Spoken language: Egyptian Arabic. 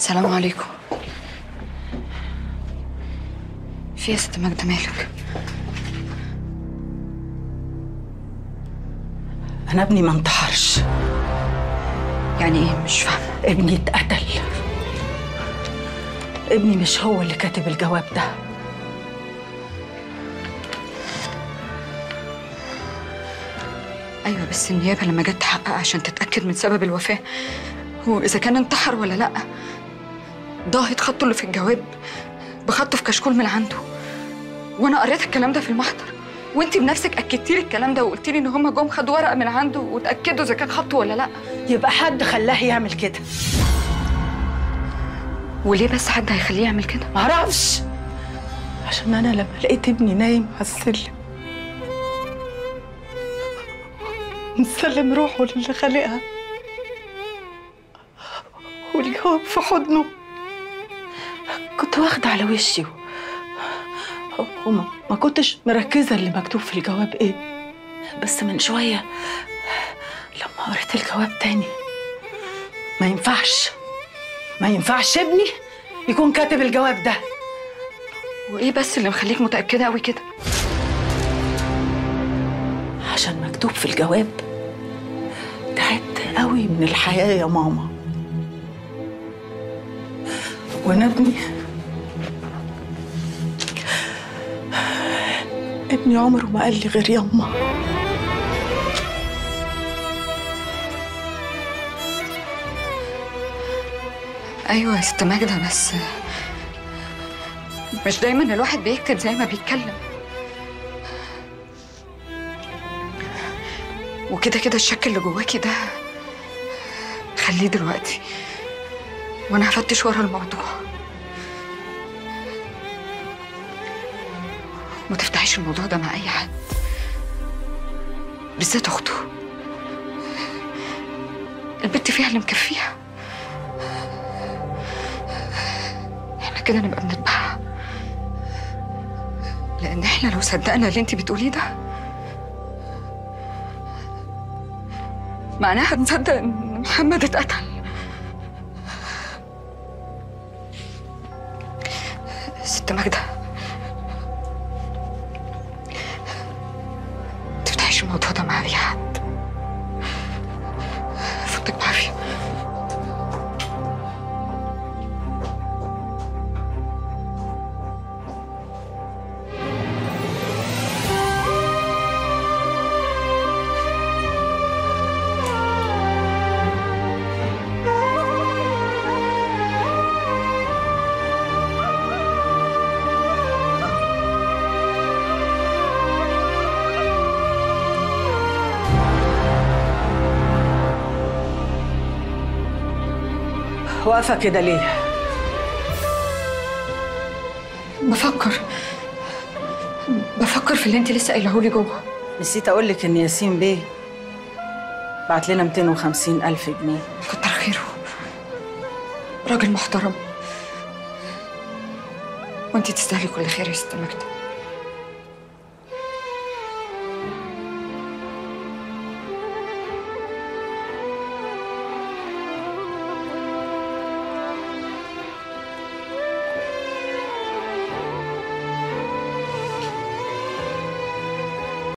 السلام عليكم في يا ست ماجدة مالك انا ابني ما انتحرش يعني ايه مش فاهمة ابني اتقتل ابني مش هو اللي كاتب الجواب ده ايوه بس النيابة لما جت تحقق عشان تتأكد من سبب الوفاة هو اذا كان انتحر ولا لا ضاهت خطه اللي في الجواب بخطه في كشكول من عنده وانا قريت الكلام ده في المحضر وانت بنفسك اكدتي لي الكلام ده وقلتي لي ان هم جم خدوا ورقه من عنده وتاكدوا اذا كان خطه ولا لا يبقى حد خلاه يعمل كده وليه بس حد هيخليه يعمل كده معرفش عشان انا لما لقيت ابني نايم على السلم مسلم روحه للي خالقها والجواب في حضنه كنت واخدة على وشي وما ما كنتش مركزة اللي مكتوب في الجواب ايه بس من شوية لما قريت الجواب تاني ما ينفعش ما ينفعش ابني يكون كاتب الجواب ده وايه بس اللي مخليك متاكده قوي كده عشان مكتوب في الجواب تعبت قوي من الحياة يا ماما وانا ابني ابني عمره ما قال لي غير يما ايوه يا ست ماجده بس مش دايما الواحد بيكتب زي ما بيتكلم وكده كده الشك اللي جواكي ده خليه دلوقتي وانا هفتش ورا الموضوع ما تفتحيش الموضوع ده مع اي حد بالذات اخته البت فيها اللي مكفيها احنا كده نبقى بنتبعها لان احنا لو صدقنا اللي انت بتقوليه ده معناها هنصدق ان محمد اتقتل ست ماجدة تفتحيش الموضوع ده مع اي حد فضلك بعافية واقفة كده ليه؟ بفكر بفكر في اللي انت لسه قايله لي جوه نسيت اقول لك ان ياسين بيه بعت لنا 250 الف جنيه كتر خيره راجل محترم وانت تستاهلي كل خير يا ست ماجدة